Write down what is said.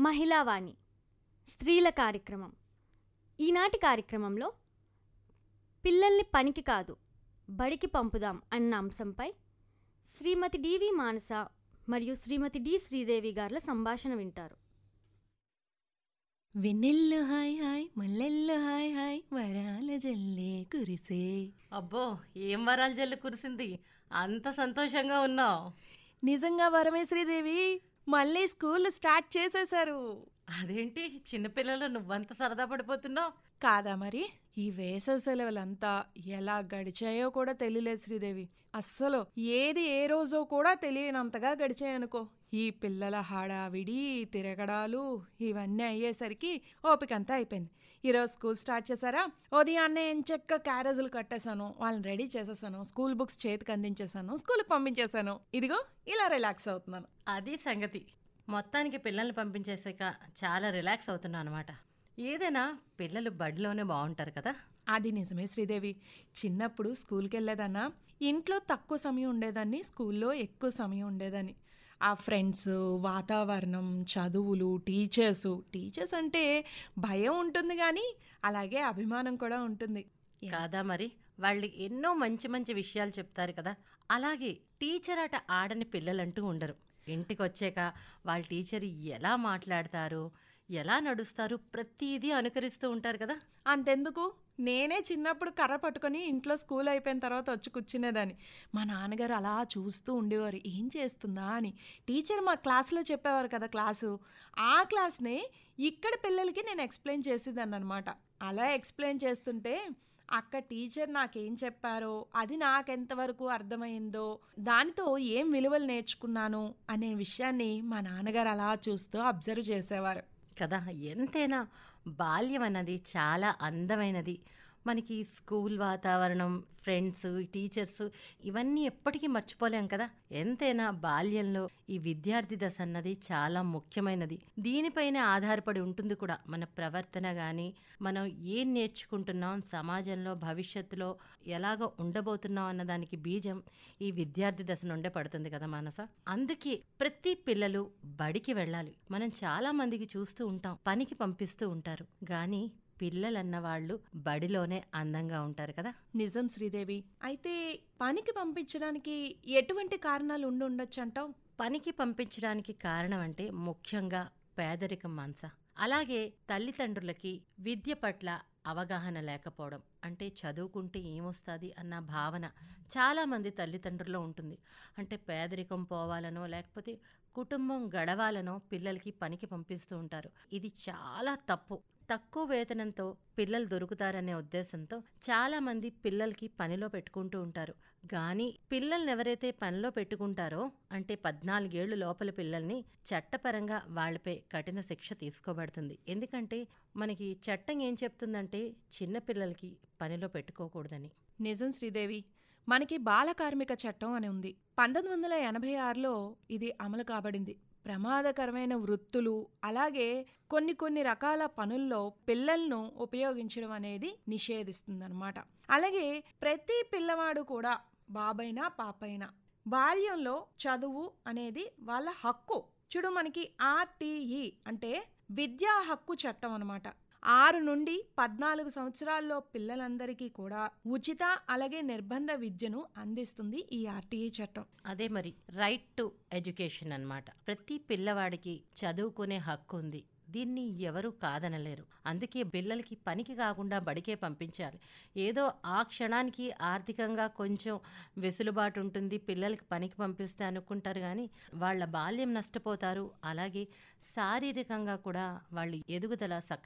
మహిళావాణి స్త్రీల కార్యక్రమం ఈనాటి కార్యక్రమంలో పిల్లల్ని పనికి కాదు బడికి పంపుదాం అన్న అంశంపై శ్రీమతి డివి మానస మరియు శ్రీమతి డి శ్రీదేవి గారుల సంభాషణ వింటారు వెన్నెల్లు హాయ్ హాయ్ మల్లెల్లు హాయ్ హాయ్ వరాల జల్లే కురిసే అబ్బో ఏం వరాలు జల్లు కురిసింది అంత సంతోషంగా ఉన్నావు నిజంగా వరమే శ్రీదేవి మళ్ళీ స్కూల్ స్టార్ట్ చేసేశారు అదేంటి చిన్నపిల్లలు నువ్వంత సరదా పడిపోతున్నావు కాదా మరి ఈ వేసవి సెలవులంతా ఎలా గడిచాయో కూడా తెలియలేదు శ్రీదేవి అస్సలు ఏది ఏ రోజో కూడా తెలియనంతగా గడిచాయనుకో ఈ పిల్లల హడావిడి తిరగడాలు ఇవన్నీ అయ్యేసరికి ఓపికంతా అయిపోయింది ఈరోజు స్కూల్ స్టార్ట్ చేశారా ఉదయాన్నే ఎంచక్క క్యారేజులు కట్టేశాను వాళ్ళని రెడీ చేసేసాను స్కూల్ బుక్స్ చేతికి అందించేశాను స్కూల్కి పంపించేశాను ఇదిగో ఇలా రిలాక్స్ అవుతున్నాను అది సంగతి మొత్తానికి పిల్లల్ని పంపించేసాక చాలా రిలాక్స్ అవుతున్నావు అనమాట ఏదైనా పిల్లలు బడిలోనే బాగుంటారు కదా అది నిజమే శ్రీదేవి చిన్నప్పుడు స్కూల్కి వెళ్ళేదన్నా ఇంట్లో తక్కువ సమయం ఉండేదాన్ని స్కూల్లో ఎక్కువ సమయం ఉండేదాన్ని ఆ ఫ్రెండ్స్ వాతావరణం చదువులు టీచర్సు టీచర్స్ అంటే భయం ఉంటుంది కానీ అలాగే అభిమానం కూడా ఉంటుంది కాదా మరి వాళ్ళు ఎన్నో మంచి మంచి విషయాలు చెప్తారు కదా అలాగే టీచర్ అట ఆడని పిల్లలంటూ ఉండరు ఇంటికి వచ్చాక వాళ్ళ టీచర్ ఎలా మాట్లాడతారు ఎలా నడుస్తారు ప్రతిదీ అనుకరిస్తూ ఉంటారు కదా అంతెందుకు నేనే చిన్నప్పుడు కర్ర పట్టుకొని ఇంట్లో స్కూల్ అయిపోయిన తర్వాత వచ్చి కూర్చునేదాన్ని మా నాన్నగారు అలా చూస్తూ ఉండేవారు ఏం చేస్తుందా అని టీచర్ మా క్లాస్లో చెప్పేవారు కదా క్లాసు ఆ క్లాస్నే ఇక్కడ పిల్లలకి నేను ఎక్స్ప్లెయిన్ చేసేదాన్ని అనమాట అలా ఎక్స్ప్లెయిన్ చేస్తుంటే అక్క టీచర్ నాకేం చెప్పారో అది నాకెంతవరకు అర్థమైందో దానితో ఏం విలువలు నేర్చుకున్నాను అనే విషయాన్ని మా నాన్నగారు అలా చూస్తూ అబ్జర్వ్ చేసేవారు కదా ఎంతైనా బాల్యం అన్నది చాలా అందమైనది మనకి స్కూల్ వాతావరణం ఫ్రెండ్స్ టీచర్స్ ఇవన్నీ ఎప్పటికీ మర్చిపోలేం కదా ఎంతైనా బాల్యంలో ఈ విద్యార్థి దశ అన్నది చాలా ముఖ్యమైనది దీనిపైనే ఆధారపడి ఉంటుంది కూడా మన ప్రవర్తన కానీ మనం ఏం నేర్చుకుంటున్నాం సమాజంలో భవిష్యత్తులో ఎలాగ ఉండబోతున్నాం అన్న దానికి బీజం ఈ విద్యార్థి దశ నుండే పడుతుంది కదా మానస అందుకే ప్రతి పిల్లలు బడికి వెళ్ళాలి మనం చాలా మందికి చూస్తూ ఉంటాం పనికి పంపిస్తూ ఉంటారు కానీ పిల్లలన్న వాళ్ళు బడిలోనే అందంగా ఉంటారు కదా నిజం శ్రీదేవి అయితే పనికి పంపించడానికి ఎటువంటి కారణాలు ఉండి ఉండొచ్చు అంటావు పనికి పంపించడానికి కారణం అంటే ముఖ్యంగా పేదరికం మాంస అలాగే తల్లిదండ్రులకి విద్య పట్ల అవగాహన లేకపోవడం అంటే చదువుకుంటే ఏమొస్తుంది అన్న భావన చాలామంది తల్లిదండ్రుల్లో ఉంటుంది అంటే పేదరికం పోవాలనో లేకపోతే కుటుంబం గడవాలనో పిల్లలకి పనికి పంపిస్తూ ఉంటారు ఇది చాలా తప్పు తక్కువ వేతనంతో పిల్లలు దొరుకుతారనే ఉద్దేశంతో చాలామంది పిల్లలకి పనిలో పెట్టుకుంటూ ఉంటారు కానీ పిల్లల్ని ఎవరైతే పనిలో పెట్టుకుంటారో అంటే పద్నాలుగేళ్లు లోపల పిల్లల్ని చట్టపరంగా వాళ్ళపై కఠిన శిక్ష తీసుకోబడుతుంది ఎందుకంటే మనకి చట్టం ఏం చెప్తుందంటే చిన్న పిల్లలకి పనిలో పెట్టుకోకూడదని నిజం శ్రీదేవి మనకి బాల కార్మిక చట్టం అని ఉంది పంతొమ్మిది వందల ఎనభై ఆరులో ఇది అమలు కాబడింది ప్రమాదకరమైన వృత్తులు అలాగే కొన్ని కొన్ని రకాల పనుల్లో పిల్లలను ఉపయోగించడం అనేది నిషేధిస్తుందన్నమాట అలాగే ప్రతి పిల్లవాడు కూడా బాబైనా పాపైనా బాల్యంలో చదువు అనేది వాళ్ళ హక్కు చూడు మనకి ఆర్టీఈ అంటే విద్యా హక్కు చట్టం అన్నమాట ఆరు నుండి పద్నాలుగు సంవత్సరాల్లో పిల్లలందరికీ కూడా ఉచిత అలాగే నిర్బంధ విద్యను అందిస్తుంది ఈ ఆర్టీఈ చట్టం అదే మరి రైట్ టు ఎడ్యుకేషన్ అన్నమాట ప్రతి పిల్లవాడికి చదువుకునే హక్కు ఉంది దీన్ని ఎవరూ కాదనలేరు అందుకే పిల్లలకి పనికి కాకుండా బడికే పంపించాలి ఏదో ఆ క్షణానికి ఆర్థికంగా కొంచెం వెసులుబాటు ఉంటుంది పిల్లలకి పనికి పంపిస్తే అనుకుంటారు కానీ వాళ్ళ బాల్యం నష్టపోతారు అలాగే శారీరకంగా కూడా వాళ్ళు ఎదుగుదల సక్రమంగా